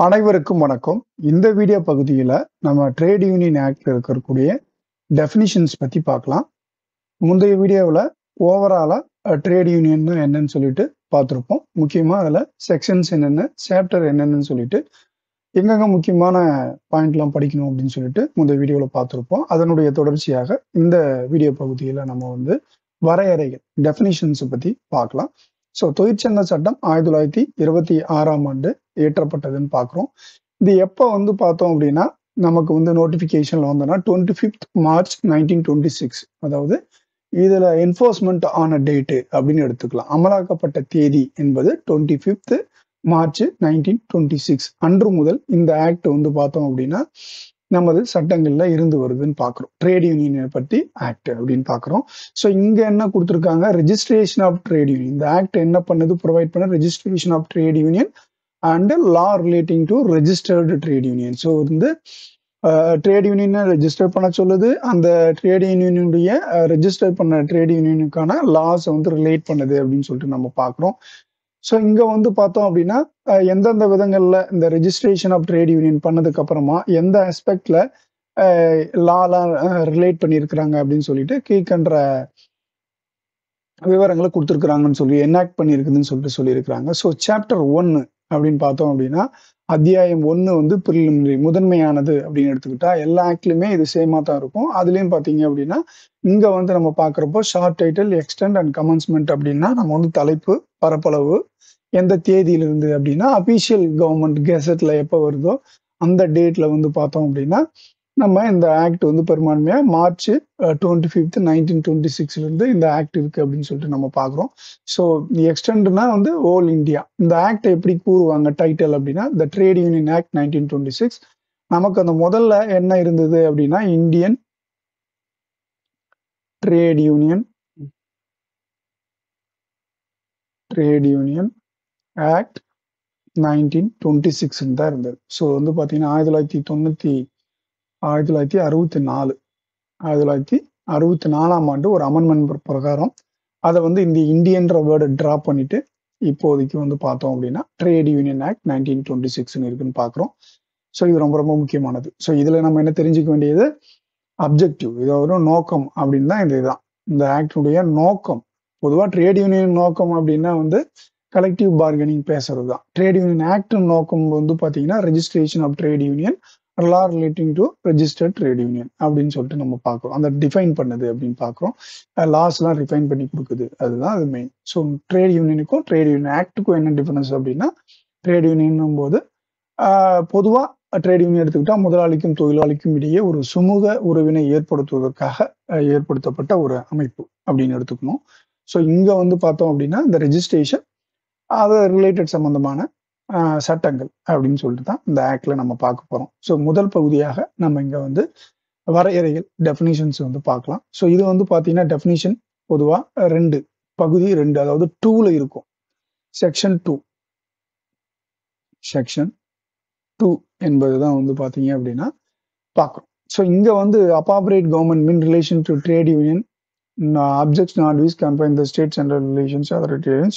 அனைவருக்கும் வணக்கம் இந்த வீடியோ பகுதியில் நம்ம ட்ரேட் யூனியன் ஆக்ட்ல இருக்கக்கூடிய டெஃபினிஷன்ஸ் பற்றி பார்க்கலாம் முந்தைய வீடியோவில் ஓவராலாக ட்ரேட் யூனியன் என்னன்னு சொல்லிட்டு பார்த்துருப்போம் முக்கியமாக அதில் செக்ஷன்ஸ் என்னென்ன சாப்டர் என்னென்னு சொல்லிட்டு எங்கெங்க முக்கியமான பாயிண்ட்லாம் படிக்கணும் அப்படின்னு சொல்லிட்டு முந்தைய வீடியோவில் பார்த்துருப்போம் அதனுடைய தொடர்ச்சியாக இந்த வீடியோ பகுதியில் நம்ம வந்து வரையறைகள் டெஃபினிஷன்ஸை பற்றி பார்க்கலாம் ஸோ தொழிற்சங்க சட்டம் ஆயிரத்தி தொள்ளாயிரத்தி இருபத்தி ஆறாம் ஆண்டு இயற்றப்பட்டதுன்னு பார்க்குறோம் இது எப்போ வந்து பார்த்தோம் அப்படின்னா நமக்கு வந்து நோட்டிஃபிகேஷனில் வந்தோன்னா twenty fifth March nineteen twenty six அதாவது இதில் என்ஃபோர்ஸ்மெண்ட் ஆன டேட்டு அப்படின்னு எடுத்துக்கலாம் அமலாக்கப்பட்ட தேதி என்பது twenty fifth March nineteen twenty six அன்று முதல் இந்த ஆக்ட் வந்து பார்த்தோம் அப்படின்னா நமது சட்டங்கள்ல இருந்து வருதுன்னு பார்க்குறோம் ட்ரேட் யூனியனை பற்றி ஆக்ட் அப்படின்னு பார்க்குறோம் ஸோ இங்க என்ன கொடுத்துருக்காங்க ரெஜிஸ்ட்ரேஷன் ஆஃப் ட்ரேட் யூனியன் இந்த ஆக்ட் என்ன பண்ணுது ப்ரொவைட் பண்ண registration of trade union and law relating to registered trade union so வந்து ட்ரேட் யூனியனை ரெஜிஸ்டர் பண்ண சொல்லுது அந்த ட்ரேட் யூனியனுடைய ரெஜிஸ்டர் பண்ண ட்ரேட் யூனியனுக்கான லாஸை வந்து ரிலேட் பண்ணுது அப்படின்னு சொல்லிட்டு நம்ம பார்க்குறோம் ஸோ இங்க வந்து பார்த்தோம் அப்படின்னா எந்தெந்த விதங்கள்ல இந்த ரெஜிஸ்ட்ரேஷன் ஆஃப் ட்ரேட் யூனியன் பண்ணதுக்கு அப்புறமா எந்த ஆஸ்பெக்ட்ல லாலாம் ரிலேட் பண்ணியிருக்கிறாங்க அப்படின்னு சொல்லிட்டு கீழ்கன்ற விவரங்களை கொடுத்துருக்குறாங்கன்னு சொல்லி என்ஆக்ட் பண்ணியிருக்குதுன்னு சொல்லிட்டு சொல்லியிருக்கிறாங்க ஸோ சாப்டர் ஒன்னு அப்படின்னு பார்த்தோம் அப்படின்னா அத்தியாயம் ஒன்று வந்து பிரிலிமினரி முதன்மையானது அப்படின்னு எடுத்துக்கிட்டா எல்லா ஆக்ட்லையுமே இது சேமா தான் இருக்கும் அதுலேயும் பார்த்தீங்க அப்படின்னா இங்கே வந்து நம்ம பார்க்குறப்போ short title extent and commencement அப்படின்னா நம்ம வந்து தலைப்பு பரப்பளவு எந்த தேதியிலிருந்து அப்படின்னா அபிஷியல் கவர்மெண்ட் கெசட்ல எப்போ வருதோ அந்த டேட்ல வந்து பார்த்தோம் அப்படின்னா நம்ம இந்த ஆக்ட் வந்து பெரும்பான்மையா March twenty fifth nineteen twenty சிக்ஸ்ல இருந்து இந்த ஆக்ட் இருக்கு அப்படின்னு சொல்லிட்டு நம்ம பாக்குறோம் ஸோ எக்ஸ்டெண்ட்னா வந்து ஓல் இந்தியா இந்த ஆக்ட் எப்படி கூறுவாங்க டைட்டில் அப்படின்னா the trade union act nineteen twenty six நமக்கு அந்த முதல்ல என்ன இருந்தது அப்படின்னா Indian trade union trade union act nineteen twenty six தான் இருந்தது ஸோ வந்து பார்த்தீங்கன்னா ஆயிரத்தி தொள்ளாயிரத்தி தொண்ணூற்றி ஆயிரத்தி தொள்ளாயிரத்தி அறுபத்தி நாலு ஆயிரத்தி தொள்ளாயிரத்தி அறுபத்தி நாலாம் ஆண்டு ஒரு அமெண்ட்மெண்ட் பிரகாரம் அதை வந்து இந்த இந்தியன்ற வேர்டை ட்ராப் பண்ணிட்டு இப்போதைக்கு வந்து பார்த்தோம் அப்படின்னா trade union act nineteen twenty சிக்ஸ்னு இருக்குன்னு பார்க்குறோம் ஸோ இது ரொம்ப ரொம்ப முக்கியமானது ஸோ இதில் நம்ம என்ன தெரிஞ்சுக்க வேண்டியது அப்ஜெக்டிவ் இது ஒரு நோக்கம் அப்படின்னு தான் இந்த இதுதான் இந்த ஆக்டுடைய நோக்கம் பொதுவாக ட்ரேட் யூனியன் நோக்கம் அப்படின்னா வந்து கலெக்டிவ் பார்கெனிங் பேசுறது தான் ட்ரேட் யூனியன் ஆக்ட் நோக்கம் வந்து பார்த்தீங்கன்னா registration of trade union law relating to registered trade union அப்படின்னு சொல்லிட்டு நம்ம பார்க்குறோம் அந்த டிஃபைன் பண்ணுது அப்படின்னு பார்க்குறோம் லாஸ்லாம் ரிஃபைன் பண்ணி கொடுக்குது அதுதான் அது மெயின் ஸோ ட்ரேட் யூனியனுக்கும் ட்ரேட் யூனியன் ஆக்டுக்கும் என்ன டிஃபரன்ஸ் அப்படின்னா ட்ரேட் யூனியன் போது பொதுவாக ட்ரேட் யூனியன் எடுத்துக்கிட்டா முதலாளிக்கும் தொழிலாளிக்கும் இடையே ஒரு சுமூக உறவினை ஏற்படுத்துவதற்காக ஏற்படுத்தப்பட்ட ஒரு அமைப்பு அப்படின்னு எடுத்துக்கணும் ஸோ இங்கே வந்து பார்த்தோம் அப்படின்னா இந்த ரெஜிஸ்ட்ரேஷன் அது ரிலேட்டட் சம்பந்தமான சட்டங்கள் அப்படின்னு சொல்லிட்டு தான் இந்த ஆக்ட்ல நம்ம பார்க்க போறோம் ஸோ முதல் பகுதியாக நம்ம இங்க வந்து வரையறைகள் டெஃபினிஷன்ஸ் வந்து பார்க்கலாம் ஸோ இது வந்து பார்த்தீங்கன்னா டெஃபினிஷன் பொதுவாக ரெண்டு பகுதி ரெண்டு அதாவது டூல இருக்கும் செக்ஷன் டூ செக்ஷன் டூ என்பது தான் வந்து பார்த்தீங்க அப்படின்னா பார்க்குறோம் ஸோ இங்கே வந்து appropriate government in relation to trade union objects not வீஸ் combine the state central relations other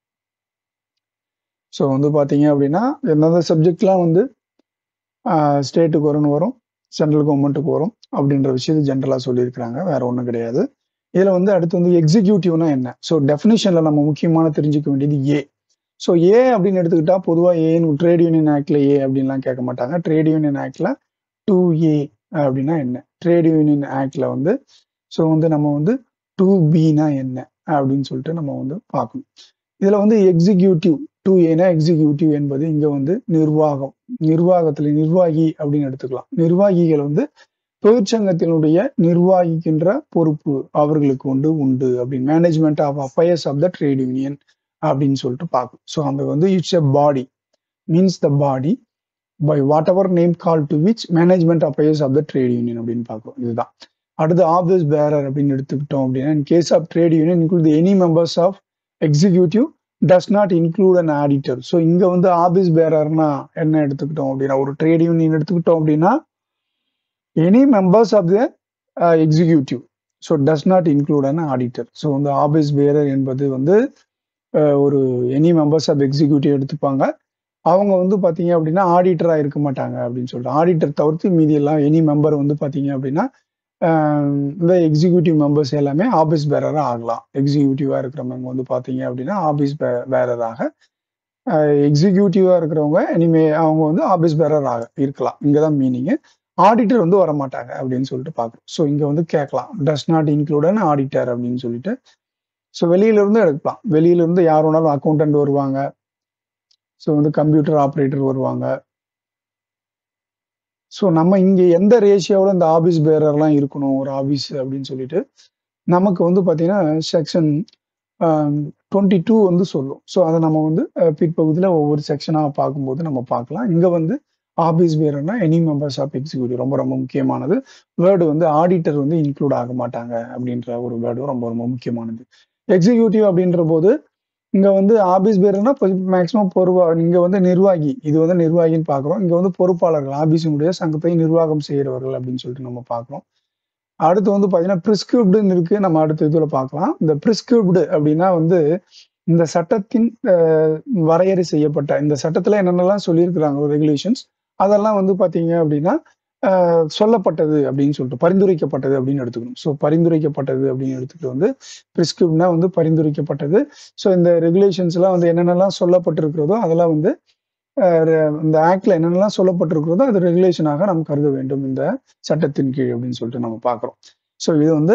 so வந்து பார்த்தீங்க அப்படின்னா எந்தெந்த சப்ஜெக்ட்லாம் வந்து ஸ்டேட்டுக்கு வரும்னு வரும் சென்ட்ரல் கவர்மெண்ட்டுக்கு வரும் அப்படின்ற விஷயத்தை ஜென்ரலாக சொல்லியிருக்கிறாங்க வேற ஒன்றும் கிடையாது இதில் வந்து அடுத்து வந்து எக்ஸிக்யூட்டிவ்னா என்ன ஸோ டெஃபினிஷனில் நம்ம முக்கியமான தெரிஞ்சுக்க வேண்டியது ஏ ஸோ ஏ அப்படின்னு எடுத்துக்கிட்டா பொதுவாக ஏன்னு ட்ரேட் யூனியன் ஆக்டில் ஏ அப்படின்லாம் கேட்க மாட்டாங்க ட்ரேட் யூனியன் ஆக்டில் டூ ஏ அப்படின்னா என்ன ட்ரேட் யூனியன் ஆக்டில் வந்து ஸோ வந்து நம்ம வந்து டூ பினா என்ன அப்படின்னு சொல்லிட்டு நம்ம வந்து பார்க்கணும் இதில் வந்து எக்ஸிக்யூட்டிவ் டூ ஏனா எக்ஸிக்யூட்டிவ் என்பது இங்க வந்து நிர்வாகம் நிர்வாகத்துல நிர்வாகி அப்படின்னு எடுத்துக்கலாம் நிர்வாகிகள் வந்து தொழிற்சங்கத்தினுடைய நிர்வாகிக்கின்ற பொறுப்பு அவர்களுக்கு உண்டு உண்டு அப்படின்னு management of affairs of the trade union அப்படின்னு சொல்லிட்டு பார்க்கும் ஸோ அந்த வந்து it's a body means the body by whatever name call to which management affairs of the trade union அப்படின்னு பார்க்கும் இதுதான் அடுத்து ஆஃபீஸ் பேரர் அப்படின்னு எடுத்துக்கிட்டோம் அப்படின்னா in case of trade union include any members of executive does not include an auditor so இங்க வந்து office பேரர்னா என்ன எடுத்துக்கிட்டோம் அப்படின்னா ஒரு ட்ரேட் யூனியன் எடுத்துக்கிட்டோம் அப்படின்னா any members of the executive so does not include an auditor so வந்து office bearer என்பது வந்து ஒரு எனி மெம்பர்ஸ் ஆஃப் எக்ஸிக்யூட்டிவ் எடுத்துப்பாங்க அவங்க வந்து பார்த்தீங்க அப்படின்னா ஆடிட்டரா இருக்க மாட்டாங்க அப்படின்னு சொல்லிட்டு ஆடிட்டர் தவிர்த்து மீதி எல்லாம் எனி மெம்பர் வந்து பார்த்தீங்க அப்படின்னா ஆஹ் இந்த எக்ஸிக்யூட்டிவ் மெம்பர்ஸ் எல்லாமே ஆபீஸ் பேரராக ஆகலாம் எக்ஸிக்யூட்டிவாக இருக்கிறவங்க வந்து பார்த்தீங்க அப்படின்னா ஆபீஸ் பேரராக எக்ஸிக்யூட்டிவாக இருக்கிறவங்க இனிமே அவங்க வந்து ஆபீஸ் பேரர் ஆக இருக்கலாம் இங்கே தான் மீனிங்கு ஆடிட்டர் வந்து வர மாட்டாங்க அப்படின்னு சொல்லிட்டு பார்க்குறோம் ஸோ இங்கே வந்து கேட்கலாம் டஸ் நாட் இன்க்ளூடன் ஆடிட்டர் அப்படின்னு சொல்லிட்டு ஸோ வெளியில இருந்து எடுக்கலாம் வெளியில இருந்து யார் வேணாலும் அக்கௌண்டன்ட் வருவாங்க ஸோ வந்து கம்ப்யூட்டர் ஆப்ரேட்டர் வருவாங்க ஸோ நம்ம இங்கே எந்த ரேஷியோவில் இந்த ஆபீஸ் பேரர்லாம் இருக்கணும் ஒரு ஆபீஸ் அப்படின்னு சொல்லிட்டு நமக்கு வந்து பார்த்தீங்கன்னா செக்ஷன் டுவெண்ட்டி டூ வந்து சொல்லும் ஸோ அதை நம்ம வந்து அஹ், பிற்பகுதியில் ஒவ்வொரு செக்ஷனாக பார்க்கும்போது நம்ம பார்க்கலாம் இங்கே வந்து ஆபீஸ் பேரர்னா எனி மெம்பர்ஸ் ஆஃப் எக்ஸிக்யூட்டிவ் ரொம்ப ரொம்ப முக்கியமானது வேர்டு வந்து ஆடிட்டர் வந்து இன்க்ளூட் ஆக மாட்டாங்க அப்படின்ற ஒரு வேர்டு ரொம்ப ரொம்ப முக்கியமானது எக்ஸிக்யூட்டிவ் அப்படின்ற போது இங்க வந்து ஆபீஸ் பேருனா மேக்சிமம் பொறுப்பா இங்க வந்து நிர்வாகி இது வந்து நிர்வாகின்னு பாக்குறோம் இங்க வந்து பொறுப்பாளர்கள் ஆபீஸினுடைய சங்கத்தை நிர்வாகம் செய்கிறவர்கள் அப்படின்னு சொல்லிட்டு நம்ம பார்க்கிறோம் அடுத்து வந்து பாத்தீங்கன்னா பிரிஸ்கிரிப்டுன்னு இருக்கு நம்ம அடுத்த இதுல பார்க்கலாம் இந்த பிரிஸ்கிரிப்டு அப்படின்னா வந்து இந்த சட்டத்தின் அஹ், வரையறை செய்யப்பட்ட இந்த சட்டத்துல என்னென்னலாம் சொல்லியிருக்கிறாங்க ரெகுலேஷன்ஸ் அதெல்லாம் வந்து பாத்தீங்க அப்படின்னா அஹ், சொல்லப்பட்டது அப்படின்னு சொல்லிட்டு பரிந்துரைக்கப்பட்டது அப்படின்னு எடுத்துக்கணும் ஸோ பரிந்துரைக்கப்பட்டது அப்படின்னு எடுத்துக்கிட்டு வந்து பிரிஸ்கிரிப்ட்னா வந்து பரிந்துரைக்கப்பட்டது ஸோ இந்த ரெகுலேஷன்ஸ் எல்லாம் வந்து என்னென்னலாம் சொல்லப்பட்டிருக்கிறதோ அதெல்லாம் வந்து அஹ், re- இந்த ஆக்ட்ல என்னென்னலாம் சொல்லப்பட்டிருக்கிறதோ அது ரெகுலேஷனாக நாம் கருத வேண்டும் இந்த சட்டத்தின் கீழ் அப்படின்னு சொல்லிட்டு நம்ம பார்க்குறோம் ஸோ இது வந்து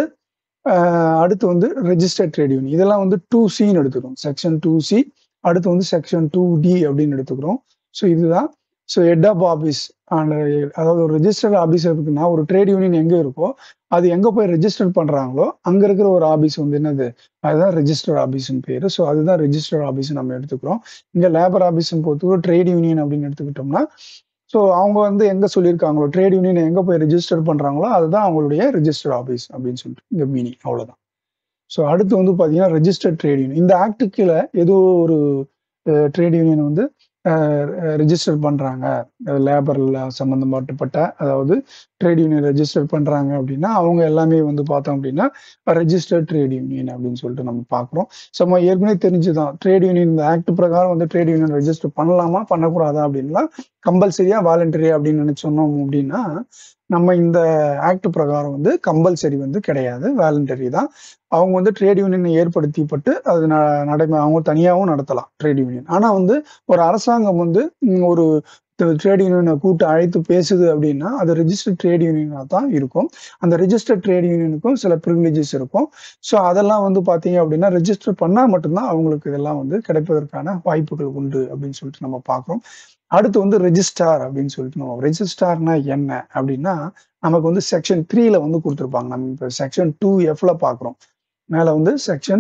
அஹ், அடுத்து வந்து ரெஜிஸ்டர்ட் ட்ரேட் யூனியன் இதெல்லாம் வந்து டூ சின்னு எடுத்துக்கிறோம் செக்ஷன் டூ சி அடுத்து வந்து செக்ஷன் டூ டி அப்படின்னு எடுத்துக்கிறோம் ஸோ இதுதான் ஸோ ஹெட் ஆஃப் ஆஃபீஸ் அதாவது ஒரு ரெஜிஸ்டர்ட் ஆஃபீஸ் இருக்குன்னா ஒரு ட்ரேட் யூனியன் எங்கே இருக்கோ அது எங்கே போய் ரெஜிஸ்டர் பண்ணுறாங்களோ அங்கே இருக்கிற ஒரு ஆஃபீஸ் வந்து என்னது அதுதான் ரெஜிஸ்டர் ஆஃபீஸ்னு பேர் ஸோ அதுதான் ரெஜிஸ்டர் ஆஃபீஸ் நம்ம எடுத்துக்கிறோம் இங்கே லேபர் ஆஃபீஸ்னு பொறுத்தவரை ட்ரேட் யூனியன் அப்படின்னு எடுத்துக்கிட்டோம்னா ஸோ அவங்க வந்து எங்கே சொல்லியிருக்காங்களோ ட்ரேட் யூனியன் எங்கே போய் ரெஜிஸ்டர் பண்ணுறாங்களோ அதுதான் அவங்களுடைய ரெஜிஸ்டர் ஆஃபீஸ் அப்படின்னு சொல்லிட்டு இந்த மீனிங் அவ்வளோதான் ஸோ அடுத்து வந்து பார்த்தீங்கன்னா ரெஜிஸ்டர்ட் ட்ரேட் யூனியன் இந்த ஆக்டு கீழே ஏதோ ஒரு ட்ரேட் யூனியன் வந்து ரெஜிஸ்டர் பண்ணுறாங்க லேபரில் சம்மந்தப்பட்ட அதாவது ட்ரேட் யூனியன் ரெஜிஸ்டர் பண்ணுறாங்க அப்படின்னா அவங்க எல்லாமே வந்து பார்த்தோம் அப்படின்னா ரெஜிஸ்டர்ட் ட்ரேட் யூனியன் அப்படின்னு சொல்லிட்டு நம்ம பார்க்குறோம் ஸோ நம்ம ஏற்கனவே தெரிஞ்சுதான் ட்ரேட் யூனியன் இந்த ஆக்ட் பிரகாரம் வந்து ட்ரேட் யூனியன் ரெஜிஸ்டர் பண்ணலாமா பண்ணக்கூடாதா அப்படின்லாம் கம்பல்சரியா வாலண்டரி அப்படின்னு நினைச்சோம் அப்படின்னா நம்ம இந்த ஆக்ட் பிரகாரம் வந்து கம்பல்சரி வந்து கிடையாது வாலண்டரி தான் அவங்க வந்து ட்ரேட் யூனியன் ஏற்படுத்திப்பட்டு அது ந- நடைமுறை அவங்க தனியாகவும் நடத்தலாம் ட்ரேட் யூனியன் ஆனா வந்து ஒரு அரசாங்கம் வந்து ம், ஒரு ட்ரேட் யூனியனை கூட்டு அழைத்து பேசுது அப்படின்னா அது ரெஜிஸ்டர்ட் ட்ரேட் யூனியனாக தான் இருக்கும் அந்த ரெஜிஸ்டர்ட் ட்ரேட் யூனியனுக்கும் சில ப்ரிவிலேஜஸ் இருக்கும் ஸோ அதெல்லாம் வந்து பார்த்தீங்க அப்படின்னா ரெஜிஸ்டர் பண்ணால் மட்டும்தான் அவங்களுக்கு இதெல்லாம் வந்து கிடைப்பதற்கான வாய்ப்புகள் உண்டு அப்படின்னு சொல்லிட்டு நம்ம பார்க்குறோம் அடுத்து வந்து ரெஜிஸ்டார் அப்படின்னு சொல்லிட்டு நம்ம ரெஜிஸ்டார்னா என்ன அப்படின்னா நமக்கு வந்து செக்ஷன் த்ரீல வந்து கொடுத்துருப்பாங்க நம்ம இப்போ செக்ஷன் டூ எஃப்ல பார்க்குறோம் மேலே வந்து செக்ஷன்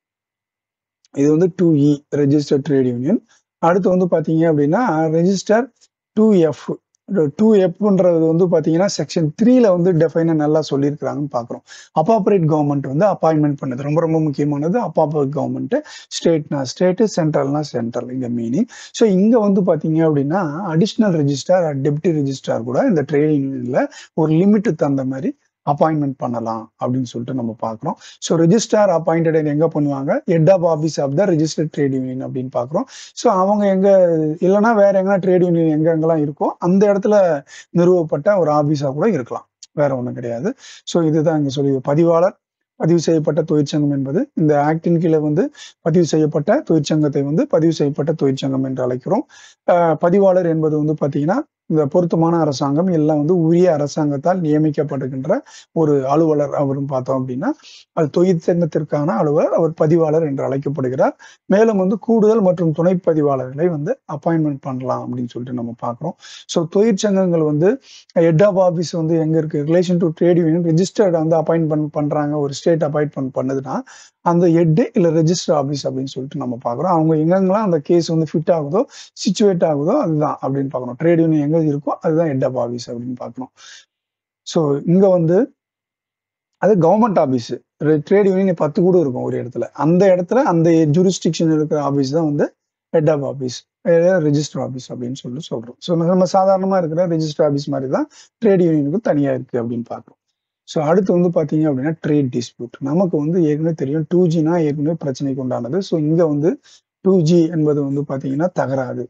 இது வந்து two E register trade union அடுத்து வந்து பார்த்தீங்க அப்படின்னா ரெஜிஸ்டர் டூ எஃப் டூ எஃப்ன்றது வந்து பார்த்தீங்கன்னா செக்ஷன் த்ரீல வந்து டெஃபைனாக நல்லா சொல்லியிருக்கிறாங்கன்னு பார்க்குறோம் அப்பாப்பரேட் கவர்மெண்ட் வந்து அப்பாயின்மெண்ட் பண்ணது ரொம்ப ரொம்ப முக்கியமானது அப்பாப்பரேட் கவர்மெண்ட் ஸ்டேட்னா ஸ்டேட்டு சென்ட்ரல்னா சென்ட்ரல் இங்க மீனிங் ஸோ இங்க வந்து பாத்தீங்க அப்படின்னா அடிஷ்னல் ரெஜிஸ்டார் டெப்டி ரெஜிஸ்டார் கூட இந்த ட்ரேட் யூனியன்ல ஒரு லிமிட் தகுந்த மாதிரி அப்பாயின்மெண்ட் பண்ணலாம் அப்படின்னு சொல்லிட்டு நம்ம பார்க்குறோம் ஸோ ரெஜிஸ்டார் அப்பாயிண்டட் எங்க பண்ணுவாங்க head of office of the registered trade union அப்படின்னு பார்க்குறோம் ஸோ அவங்க எங்க இல்லைன்னா வேற எங்கன்னா ட்ரேட் யூனியன் எங்க எங்கெல்லாம் இருக்கோ அந்த இடத்துல நிறுவப்பட்ட ஒரு ஆஃபீஸா கூட இருக்கலாம் வேற ஒன்றும் கிடையாது ஸோ இதுதான் இங்க சொல்லி பதிவாளர் பதிவு செய்யப்பட்ட தொழிற்சங்கம் என்பது இந்த ஆக்டின் கீழே வந்து பதிவு செய்யப்பட்ட தொழிற்சங்கத்தை வந்து பதிவு செய்யப்பட்ட தொழிற்சங்கம் என்று அழைக்கிறோம் அஹ் பதிவாளர் என்பது வந்து பாத்தீங்கன்னா இந்த பொருத்தமான அரசாங்கம் எல்லாம் வந்து உரிய அரசாங்கத்தால் நியமிக்கப்படுகின்ற ஒரு அலுவலர் அவரும் பார்த்தோம் அப்படின்னா அது தொழிற்சங்கத்திற்கான அலுவலர் அவர் பதிவாளர் என்று அழைக்கப்படுகிறார் மேலும் வந்து கூடுதல் மற்றும் துணை பதிவாளர்களை வந்து அப்பாயின்மெண்ட் பண்ணலாம் அப்படின்னு சொல்லிட்டு நம்ம பார்க்கிறோம் ஸோ தொழிற்சங்கங்கள் வந்து ஹெட் ஆஃப் ஆஃபீஸ் வந்து எங்க இருக்கு relation to trade union registered வந்து அப்பாயின்மெண்ட் பண்றாங்க ஒரு ஸ்டேட் அப்பாயின்மெண்ட் பண்ணுதுன்னா அந்த ஹெட் இல்ல ரெஜிஸ்டர் ஆஃபீஸ் அப்படின்னு சொல்லிட்டு நம்ம பார்க்குறோம் அவங்க எங்கெங்கெல்லாம் அந்த கேஸ் வந்து ஃபிட் ஆகுதோ சிச்சுவேட் ஆகுதோ அதுதான் அப்படின்னு பார்க்கணும் ட்ரேட் யூனியன் எங்க இருக்கோ அதுதான் ஹெட் ஆஃப் ஆஃபீஸ் அப்படின்னு பார்க்கணும் ஸோ இங்க வந்து அது கவர்மெண்ட் ஆஃபீஸ் ட்ரேட் யூனியன் பத்து கூட இருக்கும் ஒரு இடத்துல அந்த இடத்துல அந்த ஜூரிஸ்டிக்ஷன் இருக்கிற ஆஃபீஸ் தான் வந்து head of office register office அப்படின்னு சொல்லிட்டு சொல்றோம் ஸோ நம்ம சாதாரணமா இருக்கிற ரெஜிஸ்டர் ஆஃபீஸ் மாதிரி தான் ட்ரேட் யூனியனுக்கும் தனியா இருக்கு அப்படின்னு பார்க்குறோம் ஸோ அடுத்து வந்து பார்த்தீங்க அப்படின்னா ட்ரேட் டிஸ்பியூட் நமக்கு வந்து ஏற்கனவே தெரியும் டூ ஜினா ஏற்கனவே பிரச்சனைக்கு உண்டானது ஸோ இங்கே வந்து டூ ஜி என்பது வந்து பார்த்தீங்கன்னா தகராறு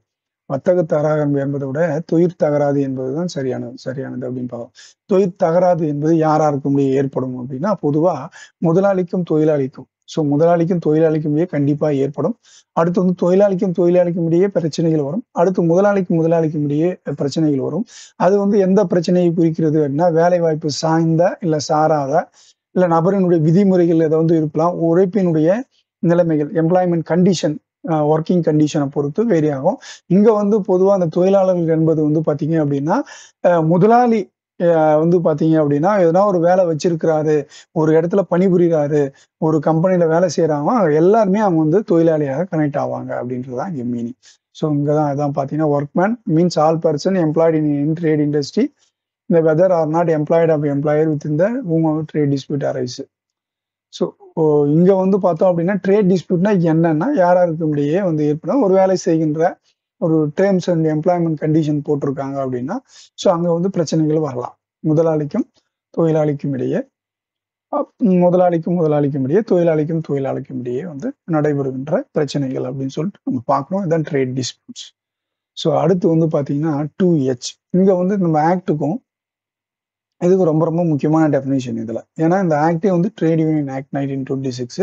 வர்த்தக தகராறு என்பதை விட தொழிற் தகராறு என்பதுதான் சரியானது சரியானது அப்படின்னு பார்க்கலாம் தொழிற் தகராறு என்பது யார் யாருக்கும் இடையே ஏற்படும் அப்படின்னா பொதுவா முதலாளிக்கும் தொழிலாளிக்கும் ஸோ முதலாளிக்கும் தொழிலாளிக்கும் இடையே கண்டிப்பா ஏற்படும் அடுத்து வந்து தொழிலாளிக்கும் தொழிலாளிக்கும் இடையே பிரச்சனைகள் வரும் அடுத்து முதலாளிக்கும் முதலாளிக்கும் இடையே பிரச்சனைகள் வரும் அது வந்து எந்த பிரச்சனையை குறிக்கிறது அப்படின்னா வேலை வாய்ப்பு சாய்ந்த இல்ல சாராத இல்ல நபரினுடைய விதிமுறைகள் ஏதோ வந்து இருக்கலாம் உழைப்பினுடைய நிலைமைகள் எம்ப்ளாய்மெண்ட் கண்டிஷன் ஒர்க்கிங் கண்டிஷனை பொறுத்து வேரி ஆகும் இங்க வந்து பொதுவாக அந்த தொழிலாளர்கள் என்பது வந்து பாத்தீங்க அப்படின்னா அஹ் முதலாளி அஹ் வந்து பாத்தீங்க அப்படின்னா எதனா ஒரு வேலை வச்சிருக்கிறாரு ஒரு இடத்துல பணிபுரிகிறாரு ஒரு கம்பெனில வேலை செய்யறாங்க எல்லாருமே அவங்க வந்து தொழிலாளியாக கனெக்ட் ஆவாங்க அப்படின்றதுதான் இங்க மீனிங் ஸோ இங்கதான் இதான் பாத்தீங்கன்னா workman means all person employed in trade industry இந்த whether or not employed of employer with இந்த whom trade dispute arise so இங்க வந்து பார்த்தோம் அப்படின்னா ட்ரேட் டிஸ்பியூட்னா என்னன்னா யார் யாருக்கு இடையே வந்து ஏற்படும் ஒரு வேலை செய்கின்ற ஒரு டேர்ம்ஸ் அண்ட் எம்ப்ளாய்மெண்ட் கண்டிஷன் போட்டிருக்காங்க அப்படின்னா ஸோ அங்க வந்து பிரச்சனைகள் வரலாம் முதலாளிக்கும் தொழிலாளிக்கும் இடையே அப் முதலாளிக்கும் முதலாளிக்கும் இடையே தொழிலாளிக்கும் தொழிலாளிக்கும் இடையே வந்து நடைபெறுகின்ற பிரச்சனைகள் அப்படின்னு சொல்லிட்டு நம்ம பார்க்கணும் இதான் ட்ரேட் டிஸ்பியூட்ஸ் ஸோ அடுத்து வந்து பார்த்தீங்கன்னா டூ ஹெச் இங்க வந்து நம்ம ஆக்டுக்கும் இதுக்கு ரொம்ப ரொம்ப முக்கியமான டெஃபினேஷன் இதுல ஏன்னா இந்த ஆக்டே வந்து trade union act nineteen twenty six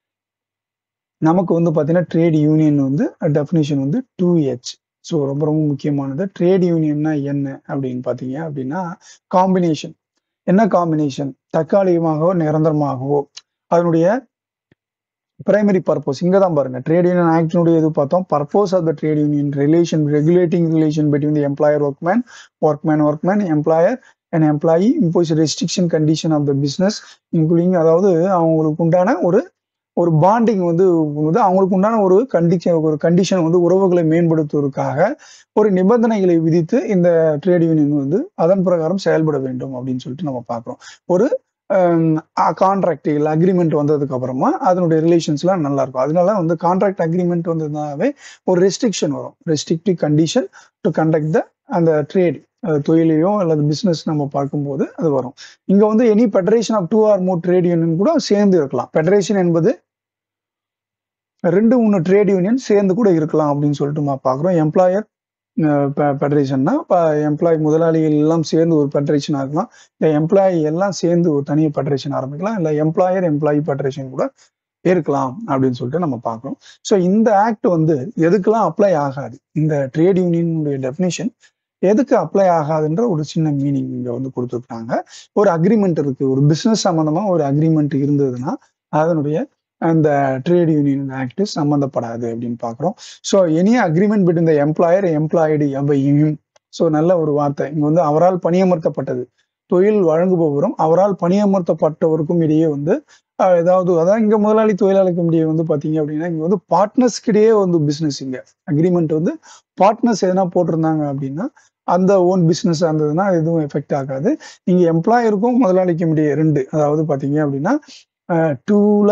நமக்கு வந்து பார்த்தீங்கன்னா ட்ரேட் யூனியன் வந்து டெஃபினேஷன் வந்து டூ ஹெச் ஸோ ரொம்ப ரொம்ப முக்கியமானது ட்ரேட் யூனியன்னா என்ன அப்படின்னு பார்த்தீங்க அப்படின்னா காம்பினேஷன் என்ன காம்பினேஷன் தற்காலிகமாகவோ நிரந்தரமாகவோ அதனுடைய பிரைமரி பர்பஸ் இங்க தான் பாருங்க ட்ரேட் யூனியன் ஆக்டினுடைய இது பார்த்தோம் purpose of the trade union relation regulating relation between the employer workman workman workman employer and employee impose restriction condition of the business including அதாவது அவங்களுக்கு உண்டான ஒரு ஒரு பாண்டிங் வந்து வந்து அவங்களுக்கு உண்டான ஒரு கண்டிஷன் ஒரு கண்டிஷன் வந்து உறவுகளை மேம்படுத்துவதற்காக ஒரு நிபந்தனைகளை விதித்து இந்த ட்ரேட் யூனியன் வந்து அதன் பிரகாரம் செயல்பட வேண்டும் அப்படின்னு சொல்லிட்டு நம்ம பார்க்குறோம் ஒரு கான்ட்ராக்ட் இல்லை அக்ரிமெண்ட் வந்ததுக்கு அப்புறமா அதனுடைய ரிலேஷன்ஸ்லாம் நல்லா இருக்கும் அதனால வந்து கான்ட்ராக்ட் அக்ரிமெண்ட் வந்ததுனாவே ஒரு ரெஸ்ட்ரிக்ஷன் வரும் restrictive condition to conduct the அந்த ட்ரேட் தொழிலையோ அல்லது பிசினஸ் நம்ம பார்க்கும்போது அது வரும் இங்க வந்து any federation of two or more trade union கூட சேர்ந்து இருக்கலாம் ஃபெடரேஷன் என்பது ரெண்டு மூணு ட்ரேட் யூனியன் சேர்ந்து கூட இருக்கலாம் அப்படின்னு சொல்லிட்டு நம்ம பார்க்குறோம் எம்ப்ளாயர் ஃபெடரேஷன்னா இப்போ எம்ப்ளாயி முதலாளிகள் எல்லாம் சேர்ந்து ஒரு ஃபெடரேஷன் ஆகலாம் இல்லை எம்ப்ளாயி எல்லாம் சேர்ந்து ஒரு தனி ஃபெடரேஷன் ஆரம்பிக்கலாம் இல்லை எம்ப்ளாயர் எம்ப்ளாயி ஃபெடரேஷன் கூட இருக்கலாம் அப்படின்னு சொல்லிட்டு நம்ம பார்க்குறோம் ஸோ இந்த ஆக்ட் வந்து எதுக்கெல்லாம் அப்ளை ஆகாது இந்த ட்ரேட் யூனியனுடைய டெஃபினிஷன் எதுக்கு அப்ளை ஆகாதுன்ற ஒரு சின்ன மீனிங் இங்க வந்து கொடுத்துருக்காங்க ஒரு அக்ரிமெண்ட் இருக்கு ஒரு பிசினஸ் சம்பந்தமா ஒரு அக்ரிமெண்ட் இருந்ததுன்னா அதனுடைய அந்த ட்ரேட் யூனியன் ஆக்ட் சம்பந்தப்படாது அப்படின்னு பாக்குறோம் so any agreement between the employer employed எவையும் ஸோ நல்ல ஒரு வார்த்தை இங்க வந்து அவரால் பணியமர்த்தப்பட்டது தொழில் வழங்குபவரும் அவரால் பணியமர்த்தப்பட்டவருக்கும் இடையே வந்து ஏதாவது அதான் இங்க முதலாளி தொழிலாளிக்கும் இடையே வந்து பாத்தீங்க அப்படின்னா இங்க வந்து பார்ட்னர்ஸ்கிடையே வந்து பிசினஸ் இங்க அக்ரிமெண்ட் வந்து பார்ட்னர்ஸ் எதனா போட்டிருந்தாங்க அப்படின்னா அந்த ஓன் பிசினஸ் இருந்ததுன்னா எதுவும் எஃபெக்ட் ஆகாது நீங்க எம்ப்ளாயருக்கும் முதலாளிக்கும் இடையே ரெண்டு அதாவது பாத்தீங்க அப்படின்னா டூல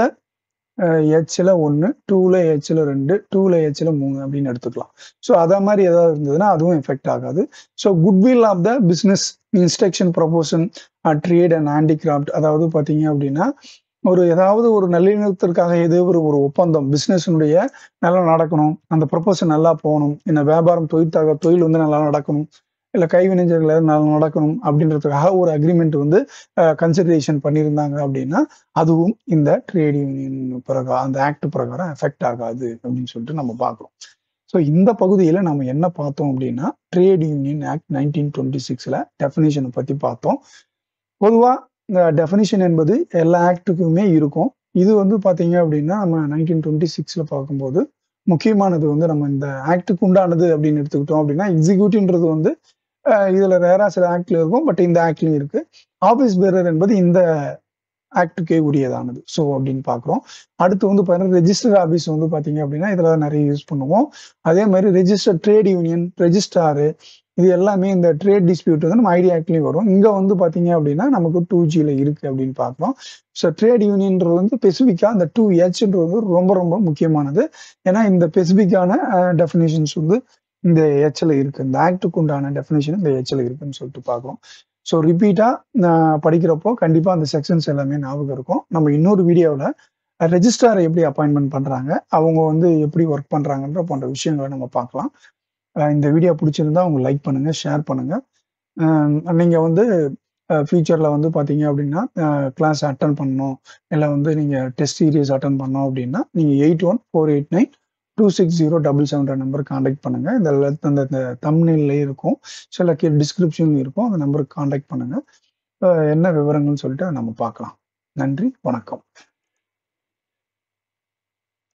ஹெச்ல ஒன்று டூல ஹெச்ல ரெண்டு டூல ஹெச்ல மூணு அப்படின்னு எடுத்துக்கலாம் ஸோ அதே மாதிரி ஏதாவது இருந்ததுன்னா அதுவும் எஃபெக்ட் ஆகாது so goodwill of the business instruction profession trade and handicraft அதாவது பார்த்தீங்க அப்படின்னா ஒரு ஏதாவது ஒரு நல்லிணத்திற்காக ஏதோ ஒரு ஒரு ஒப்பந்தம் பிஸ்னஸினுடைய நல்லா நடக்கணும் அந்த ப்ரொபோசல் நல்லா போகணும் இந்த வியாபாரம் தொழிற்தாக தொழில் வந்து நல்லா நடக்கணும் இல்லை கைவினைஞர்கள் நல்லா நடக்கணும் அப்படின்றதுக்காக ஒரு அக்ரிமெண்ட் வந்து கன்சிடரேஷன் பண்ணியிருந்தாங்க அப்படின்னா அதுவும் இந்த ட்ரேட் யூனியன் பிரகாரம் அந்த ஆக்ட் பிரகாரம் எஃபெக்ட் ஆகாது அப்படின்னு சொல்லிட்டு நம்ம பார்க்குறோம் ஸோ இந்த பகுதியில் நம்ம என்ன பார்த்தோம் அப்படின்னா trade union act nineteen twenty சிக்ஸில் டெஃபினேஷனை பற்றி பார்த்தோம் பொதுவாக இந்த டெஃபினிஷன் என்பது எல்லா ஆக்டுக்குமே இருக்கும் இது வந்து பார்த்தீங்க அப்படின்னா நம்ம நைன்டீன் டுவெண்ட்டி சிக்ஸில் பார்க்கும்போது முக்கியமானது வந்து நம்ம இந்த ஆக்டுக்கு உண்டானது அப்படின்னு எடுத்துக்கிட்டோம் அப்படின்னா எக்ஸிக்யூட்டிவ்ன்றது வந்து இதுல வேற சில ஆக்ட்ல இருக்கும் பட் இந்த ஆக்ட்லயும் இருக்கு ஆபீஸ் பேரர் என்பது இந்த ஆக்டுக்கே உரியதானது ஸோ அப்படின்னு பார்க்குறோம் அடுத்து வந்து பார்த்தீங்கன்னா ரெஜிஸ்டர் ஆஃபீஸ் வந்து பார்த்தீங்க அப்படின்னா இதில் நிறைய யூஸ் பண்ணுவோம் அதே மாதிரி ரெஜிஸ்டர் ட்ரேட் யூனியன் ரெஜிஸ்டாரு இது எல்லாமே இந்த ட்ரேட் டிஸ்பியூட் வந்து நம்ம ஐடி ஆக்ட்லேயும் வரும் இங்கே வந்து பார்த்தீங்க அப்படின்னா நமக்கு டூ ஜியில் இருக்குது அப்படின்னு பார்க்குறோம் ஸோ ட்ரேட் யூனியன்றது வந்து ஸ்பெசிஃபிக்காக அந்த டூ ஹெச்ன்றது வந்து ரொம்ப ரொம்ப முக்கியமானது ஏன்னா இந்த ஸ்பெசிஃபிக்கான டெஃபினேஷன்ஸ் வந்து இந்த ஹெச்சில் இருக்குது இந்த ஆக்டுக்கு உண்டான டெஃபினேஷன் இந்த ஹெச்சில் இருக்குன்னு சொல்லிட்டு பார்க்குறோம் ஸோ ரிப்பீட்டாக படிக்கிறப்போ கண்டிப்பாக அந்த செக்ஷன்ஸ் எல்லாமே ஞாபகம் இருக்கும் நம்ம இன்னொரு வீடியோவில் ரெஜிஸ்ட்ராரை எப்படி அப்பாயின்மெண்ட் பண்ணுறாங்க அவங்க வந்து எப்படி ஒர்க் பண்ணுறாங்கன்ற போன்ற விஷயங்களை நம்ம பார்க்கலாம் அஹ் இந்த வீடியோ பிடிச்சிருந்தா உங்க லைக் பண்ணுங்க ஷேர் பண்ணுங்க அஹ் நீங்க வந்து ஃபியூச்சரில் வந்து பார்த்தீங்க அப்படின்னா கிளாஸ் அட்டன் பண்ணணும் இல்லை வந்து நீங்கள் டெஸ்ட் சீரியஸ் அட்டன் பண்ணோம் அப்படின்னா நீங்கள் eight one four eight nine two six zero double seven number contact பண்ணுங்கள் இந்த le- அந்த இந்த தம்னில்லையும் இருக்கும் சில கே டிஸ்கிரிப்ஷன்லையும் இருக்கும் அந்த நம்பருக்கு காண்டாக்ட் பண்ணுங்கள் என்ன விவரங்கள்னு சொல்லிட்டு நம்ம பார்க்கலாம் நன்றி வணக்கம்